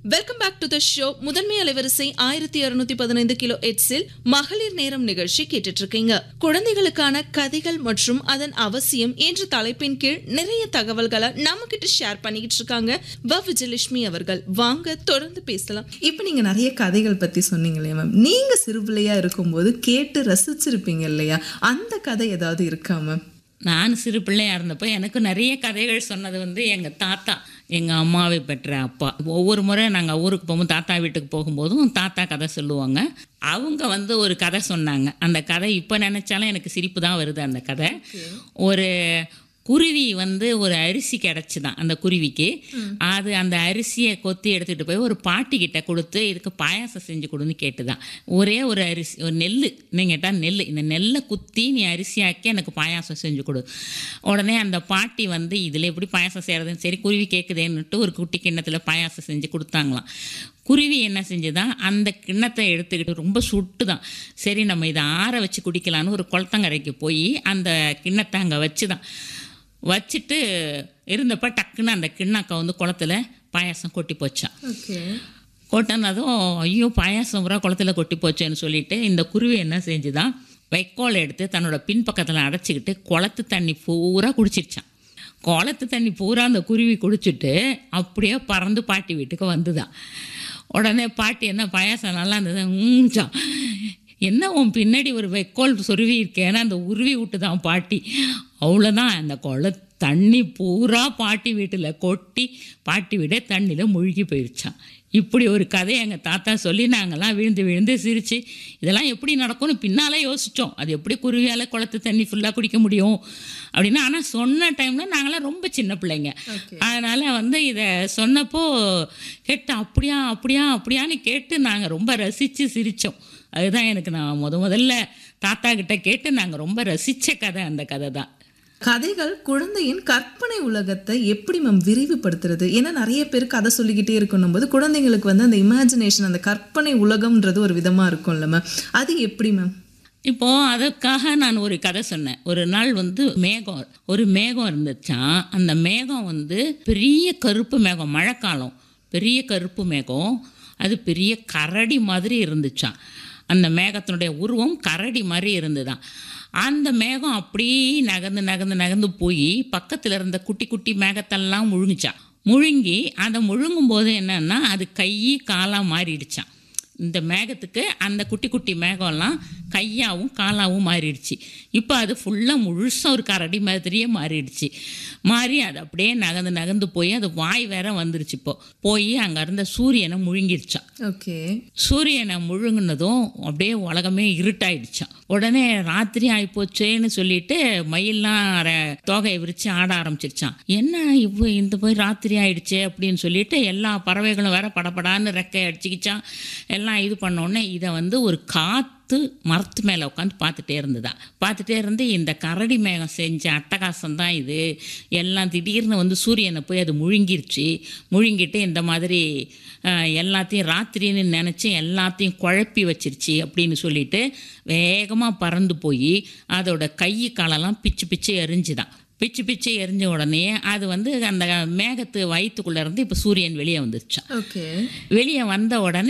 welcome back to the show முதன்மை அலைவரிசை ஆயிரத்தி இருநூத்தி பதினைந்து கிலோ எட்ஸில் மகளிர் நேரம் நிகழ்ச்சி கேட்டுட்டு இருக்கீங்க குழந்தைகளுக்கான கதைகள் மற்றும் அதன் அவசியம் என்ற தலைப்பின் கீழ் நிறைய தகவல்களை நம்ம கிட்ட ஷேர் பண்ணிக்கிட்டு இருக்காங்க வ விஜயலட்சுமி அவர்கள் வாங்க தொடர்ந்து பேசலாம் இப்போ நீங்க நிறைய கதைகள் பத்தி சொன்னீங்க இல்லையா மேம் நீங்க சிறுபிள்ளையா இருக்கும்போது கேட்டு ரசிச்சிருப்பீங்க இல்லையா அந்த கதை ஏதாவது இருக்கா மேம் நான் சிறு பிள்ளையா இருந்தப்போ எனக்கு நிறைய கதைகள் சொன்னது வந்து எங்கள் தாத்தா எங்கள் அம்மாவை பெற்ற அப்பா ஒவ்வொரு முறை நாங்கள் ஊருக்கு போகும்போது தாத்தா வீட்டுக்கு போகும்போதும் தாத்தா கதை சொல்லுவாங்க அவங்க வந்து ஒரு கதை சொன்னாங்க அந்த கதை இப்போ நினச்சாலும் எனக்கு சிரிப்பு தான் வருது அந்த கதை ஒரு குருவி வந்து ஒரு அரிசி கிடச்சிதான் அந்த குருவிக்கு அது அந்த அரிசியை கொத்தி எடுத்துகிட்டு போய் ஒரு பாட்டி கிட்ட கொடுத்து இதுக்கு பாயாசம் செஞ்சு கொடுன்னு கேட்டுதான் ஒரே ஒரு அரிசி ஒரு நெல் நீங்கள் கேட்டால் நெல் இந்த நெல்லை குத்தி நீ அரிசியாக்கி எனக்கு பாயாசம் செஞ்சு கொடு உடனே அந்த பாட்டி வந்து இதில் எப்படி பாயாசம் செய்கிறதுன்னு சரி குருவி கேட்குதேன்னுட்டு ஒரு குட்டி கிண்ணத்தில் பாயாசம் செஞ்சு கொடுத்தாங்களாம் குருவி என்ன செஞ்சுதான் அந்த கிண்ணத்தை எடுத்துக்கிட்டு ரொம்ப சுட்டு தான் சரி நம்ம இதை ஆற வச்சு குடிக்கலான்னு ஒரு குளத்தங்கரைக்கு போய் அந்த கிண்ணத்தை அங்கே வச்சு தான் வச்சுட்டு இருந்தப்ப டக்குன்னு அந்த கிண்ணாக்கா வந்து குளத்துல பாயாசம் கொட்டி போச்சான் ஓகே கொட்டினதும் ஐயோ பாயாசம் பூரா குளத்துல கொட்டி போச்சேன்னு சொல்லிட்டு இந்த குருவி என்ன செஞ்சுதான் வைக்கோல் எடுத்து தன்னோட பின்பக்கத்தில் அடைச்சிக்கிட்டு குளத்து தண்ணி பூரா குடிச்சிருச்சான் குளத்து தண்ணி பூரா அந்த குருவி குடிச்சிட்டு அப்படியே பறந்து பாட்டி வீட்டுக்கு வந்துதான் உடனே பாட்டி என்ன பாயாசம் நல்லா இருந்தது ஊஞ்சான் என்ன உன் பின்னாடி ஒரு வைக்கோல் சொருவி இருக்கேன்னு அந்த உருவி விட்டு தான் பாட்டி அவ்வளோதான் அந்த குள தண்ணி பூரா பாட்டி வீட்டில் கொட்டி பாட்டி வீடே தண்ணியில் முழுகி போயிடுச்சான் இப்படி ஒரு கதையை எங்கள் தாத்தா சொல்லி நாங்கள்லாம் விழுந்து விழுந்து சிரித்து இதெல்லாம் எப்படி நடக்கும்னு பின்னாலே யோசித்தோம் அது எப்படி குருவியால் குளத்து தண்ணி ஃபுல்லாக குடிக்க முடியும் அப்படின்னு ஆனால் சொன்ன டைமில் நாங்களாம் ரொம்ப சின்ன பிள்ளைங்க அதனால் வந்து இதை சொன்னப்போ கேட்டு அப்படியா அப்படியா அப்படியான்னு கேட்டு நாங்கள் ரொம்ப ரசித்து சிரித்தோம் அதுதான் எனக்கு நான் முத முதல்ல தாத்தா கிட்ட கேட்டு நாங்கள் ரொம்ப ரசித்த கதை அந்த கதை தான் கதைகள் குழந்தையின் கற்பனை உலகத்தை எப்படி மேம் விரிவுபடுத்துறது ஏன்னா நிறைய பேர் கதை சொல்லிக்கிட்டே இருக்கணும் போது குழந்தைங்களுக்கு வந்து அந்த இமேஜினேஷன் அந்த கற்பனை உலகம்ன்றது ஒரு விதமா இருக்கும்ல மேம் அது எப்படி மேம் இப்போ அதுக்காக நான் ஒரு கதை சொன்னேன் ஒரு நாள் வந்து மேகம் ஒரு மேகம் இருந்துச்சான் அந்த மேகம் வந்து பெரிய கருப்பு மேகம் மழைக்காலம் பெரிய கருப்பு மேகம் அது பெரிய கரடி மாதிரி இருந்துச்சான் அந்த மேகத்தினுடைய உருவம் கரடி மாதிரி இருந்துதான் அந்த மேகம் அப்படியே நகர்ந்து நகர்ந்து நகர்ந்து போய் பக்கத்தில் இருந்த குட்டி குட்டி மேகத்தெல்லாம் முழுங்குச்சான் முழுங்கி அதை முழுங்கும் போது என்னன்னா அது கை காலாக மாறிடுச்சான் இந்த மேகத்துக்கு அந்த குட்டி குட்டி மேகம்லாம் கையாவும் காலாவும் மாறிடுச்சு இப்போ அது ஃபுல்லாக முழுசாக ஒரு கரடி மாதிரியே மாறிடுச்சு மாறி அது அப்படியே நகர்ந்து நகர்ந்து போய் அது வாய் வேற வந்துருச்சு இப்போ போய் அங்கே இருந்த சூரியனை முழுங்கிருச்சான் ஓகே சூரியனை முழுங்கினதும் அப்படியே உலகமே இருட்டாயிடுச்சான் உடனே ராத்திரி ஆயிப்போச்சேன்னு சொல்லிட்டு மயில்லாம் ர- தோகையை விரிச்சு ஆட ஆரம்பிச்சிருச்சான் என்ன இவ்வளோ இந்த போய் ராத்திரி ஆயிடுச்சே அப்படின்னு சொல்லிட்டு எல்லா பறவைகளும் வேற படபடான்னு ரெக்கை அடிச்சுக்கிச்சான் எல்லாம் இது பண்ண உடனே இதை வந்து ஒரு காத்து மரத்து மேலே உட்காந்து பார்த்துட்டே இருந்ததா பார்த்துட்டே இருந்து இந்த கரடி மேகம் செஞ்ச அட்டகாசம் தான் இது எல்லாம் திடீர்னு வந்து சூரியனை போய் அது முழுங்கிருச்சு முழுங்கிட்டு இந்த மாதிரி அஹ், எல்லாத்தையும் ராத்திரின்னு நினச்சி எல்லாத்தையும் குழப்பி வச்சிருச்சு அப்படின்னு சொல்லிட்டு வேகமாக பறந்து போய் அதோட கை காலெல்லாம் பிச்சு பிச்சு எரிஞ்சுதான் பிச்சு பிச்சு எரிஞ்ச உடனே அது வந்து அந்த மேகத்து வயிற்றுக்குள்ளே இருந்து இப்போ சூரியன் வெளியே வந்துருச்சான் ஓகே வெளியே வந்த உடனே